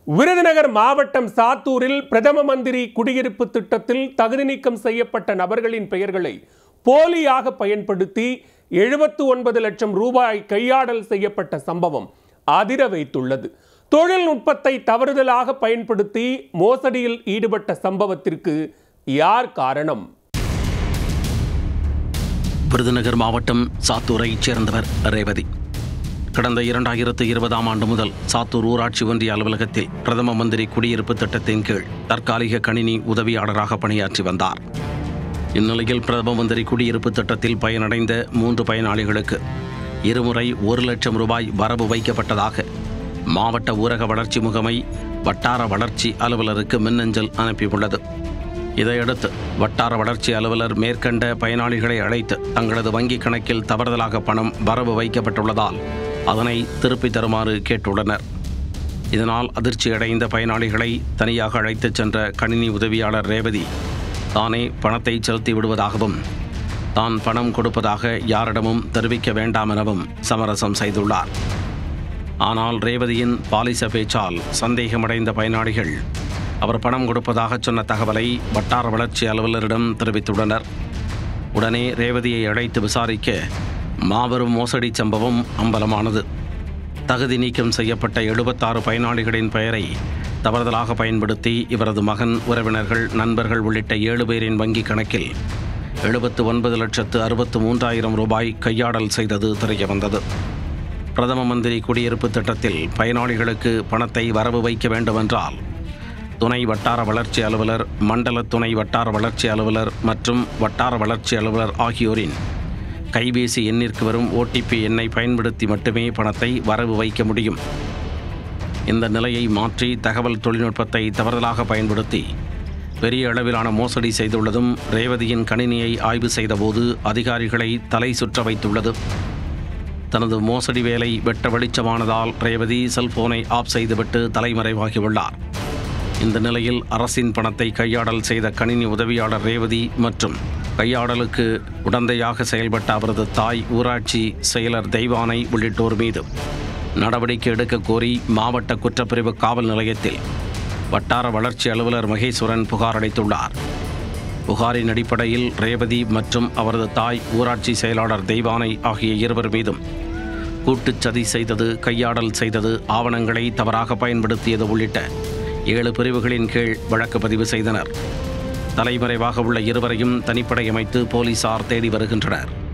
விருதுநகர் மாவட்டம் சாத்தூரில் பிரதம மந்திரி குடியிருப்பு திட்டத்தில் தகுதி நீக்கம் செய்யப்பட்ட நபர்களின் பெயர்களை போலியாக பயன்படுத்தி எழுபத்து ஒன்பது லட்சம் ரூபாய் கையாடல் செய்யப்பட்ட சம்பவம் அதிர வைத்துள்ளது தொழில்நுட்பத்தை தவறுதலாக பயன்படுத்தி மோசடியில் ஈடுபட்ட சம்பவத்திற்கு யார் காரணம் விருதுநகர் மாவட்டம் சாத்தூரைச் சேர்ந்தவர் ரேவதி கடந்த இரண்டாயிரத்து இருபதாம் ஆண்டு முதல் சாத்தூர் ஊராட்சி ஒன்றிய அலுவலகத்தில் பிரதம மந்திரி குடியிருப்பு திட்டத்தின் கீழ் தற்காலிக கணினி உதவியாளராக பணியாற்றி வந்தார் இந்நிலையில் பிரதம மந்திரி குடியிருப்பு திட்டத்தில் பயனடைந்த மூன்று பயனாளிகளுக்கு இருமுறை ஒரு லட்சம் ரூபாய் வரவு வைக்கப்பட்டதாக மாவட்ட ஊரக வளர்ச்சி முகமை வட்டார வளர்ச்சி அலுவலருக்கு மின்னஞ்சல் அனுப்பியுள்ளது இதையடுத்து வட்டார வளர்ச்சி அலுவலர் மேற்கண்ட பயனாளிகளை அழைத்து தங்களது வங்கிக் கணக்கில் தவறுதலாக பணம் வரவு வைக்கப்பட்டுள்ளதால் அதனை திருப்பித் தருமாறு கேட்டுள்ளனர் இதனால் அதிர்ச்சியடைந்த பயனாளிகளை தனியாக அழைத்துச் சென்ற கணினி உதவியாளர் ரேவதி தானே பணத்தை செலுத்தி விடுவதாகவும் தான் பணம் கொடுப்பதாக யாரிடமும் தெரிவிக்க வேண்டாம் எனவும் சமரசம் செய்துள்ளார் ஆனால் ரேவதியின் பாலிச பேச்சால் சந்தேகமடைந்த பயனாளிகள் அவர் பணம் கொடுப்பதாக சொன்ன தகவலை வட்டார வளர்ச்சி அலுவலரிடம் தெரிவித்துள்ளனர் உடனே ரேவதியை அழைத்து விசாரிக்க மாபெரும் மோசடி சம்பவம் அம்பலமானது தகுதி நீக்கம் செய்யப்பட்ட எழுபத்தாறு பயனாளிகளின் பெயரை தவறுதலாக பயன்படுத்தி இவரது மகன் உறவினர்கள் நண்பர்கள் உள்ளிட்ட ஏழு பேரின் வங்கிக் கணக்கில் எழுபத்து ஒன்பது லட்சத்து அறுபத்து மூன்றாயிரம் ரூபாய் கையாடல் செய்தது தெரியவந்தது பிரதம மந்திரி குடியிருப்பு திட்டத்தில் பயனாளிகளுக்கு பணத்தை வரவு வைக்க வேண்டுமென்றால் துணை வட்டார வளர்ச்சி அலுவலர் மண்டல துணை வட்டார வளர்ச்சி அலுவலர் மற்றும் வட்டார வளர்ச்சி அலுவலர் ஆகியோரின் கைபேசி எண்ணிற்கு வரும் ஓடிபி எண்ணை பயன்படுத்தி மட்டுமே பணத்தை வரவு வைக்க முடியும் இந்த நிலையை மாற்றி தகவல் தொழில்நுட்பத்தை தவறுதலாக பயன்படுத்தி பெரிய அளவிலான மோசடி செய்துள்ளதும் ரேவதியின் கணினியை ஆய்வு செய்தபோது அதிகாரிகளை தலை சுற்ற வைத்துள்ளது தனது மோசடி வேலை வெட்ட வெளிச்சமானதால் ரேவதி செல்போனை ஆஃப் செய்துவிட்டு தலைமறைவாகியுள்ளார் இந்த நிலையில் அரசின் பணத்தை கையாடல் செய்த கணினி உதவியாளர் ரேவதி மற்றும் கையாடலுக்கு உடந்தையாக செயல்பட்ட அவரது தாய் ஊராட்சி செயலர் தெய்வானை உள்ளிட்டோர் மீது நடவடிக்கை எடுக்க கோரி மாவட்ட குற்றப்பிரிவு காவல் நிலையத்தில் வட்டார வளர்ச்சி அலுவலர் மகேஸ்வரன் புகார் அளித்துள்ளார் புகாரின் அடிப்படையில் ரேவதி மற்றும் அவரது தாய் ஊராட்சி செயலாளர் தெய்வானை ஆகிய இருவர் மீதும் கூட்டுச் சதி செய்தது கையாடல் செய்தது ஆவணங்களை தவறாக பயன்படுத்தியது உள்ளிட்ட ஏழு பிரிவுகளின் கீழ் வழக்கு பதிவு செய்தனர் தலைமறைவாக உள்ள இருவரையும் தனிப்படை அமைத்து போலீசார் தேடி வருகின்றனர்